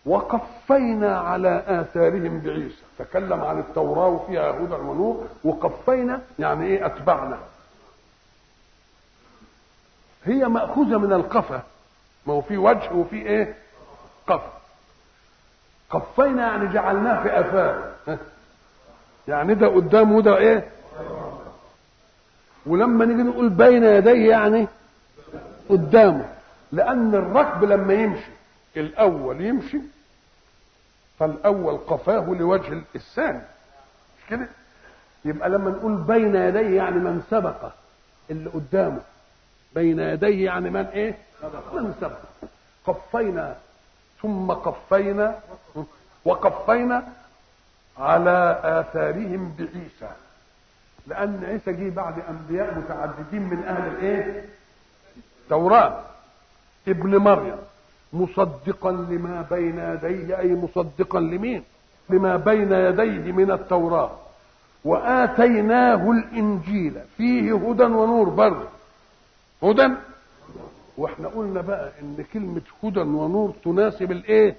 وقفينا على آثارهم بعيسى تكلم عن التوراة وفيها هدى ونور وقفينا يعني ايه أتبعنا هي مأخوذة من القفا ما هو في وجه وفي ايه قفا قفينا يعني جعلناه في افاه يعني ده قدام وده ايه ولما نيجي نقول بين يديه يعني قدامه لان الركب لما يمشي الاول يمشي فالاول قفاه لوجه الثاني مش كده يبقى لما نقول بين يديه يعني من سبق اللي قدامه بين يديه يعني من ايه من سبق قفينا ثم قفينا وقفينا على آثارهم بعيسى لأن عيسى جه بعد أنبياء متعددين من أهل الإيه؟ التوراة ابن مريم مصدقا لما بين يديه أي مصدقا لمين؟ لما بين يديه من التوراة وآتيناه الإنجيل فيه هدى ونور برضه هدى واحنا قلنا بقى ان كلمة هدى ونور تناسب الايه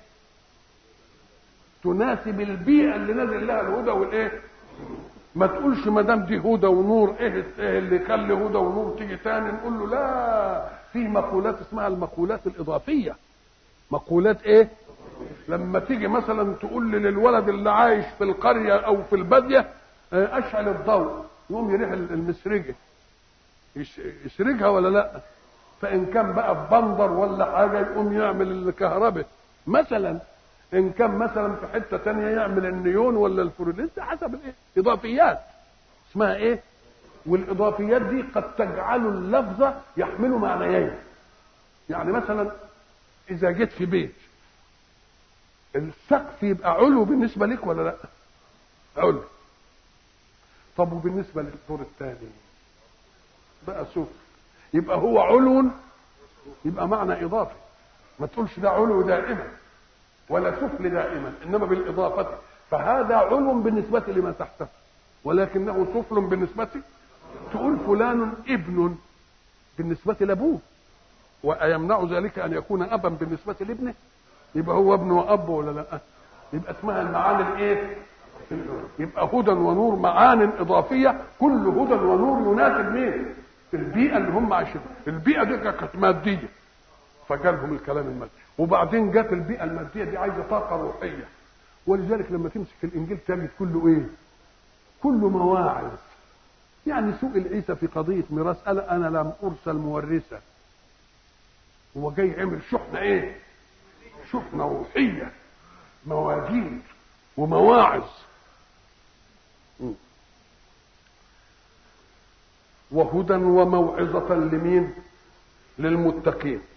تناسب البيئة اللي نزل لها الهدى والايه ما تقولش ما دام دي هدى ونور ايه ايه اللي كان له هدى ونور تيجي تاني نقول له لا في مقولات اسمها المقولات الاضافية مقولات ايه لما تيجي مثلا تقول لي للولد اللي عايش في القرية او في البادية اشعل الضوء يقوم يريح المسرجة يسرجها ولا لا فان كان بقى في بندر ولا حاجه يقوم يعمل الكهرباء مثلا ان كان مثلا في حته تانية يعمل النيون ولا الفلوريسنس حسب الايه اضافيات اسمها ايه والاضافيات دي قد تجعل اللفظ يحمل معنيين يعني مثلا اذا جيت في بيت السقف يبقى علو بالنسبه لك ولا لا علو طب وبالنسبه للدور الثاني بقى سفل يبقى هو علو يبقى معنى اضافي ما تقولش ده علو دائما ولا سفل دائما انما بالاضافه فهذا علو بالنسبه لمن تحته ولكنه سفل بالنسبه تقول فلان ابن بالنسبه لابوه ويمنع ذلك ان يكون ابا بالنسبه لابنه يبقى هو ابن واب ولا لا يبقى اسمها المعاني الايه يبقى هدى ونور معان اضافيه كل هدى ونور يناسب مين البيئه اللي هم عايشين البيئه دي كانت ماديه فجالهم الكلام المادي وبعدين جت البيئه الماديه دي عايزه طاقه روحيه ولذلك لما تمسك الانجيل تجد كله ايه كله مواعظ يعني سئل عيسى في قضيه ميراث قال انا لم ارسل مورثا هو جاي عمل شحنه ايه شحنه روحيه مواجيد ومواعظ وهدى وموعظة لمين؟ للمتقين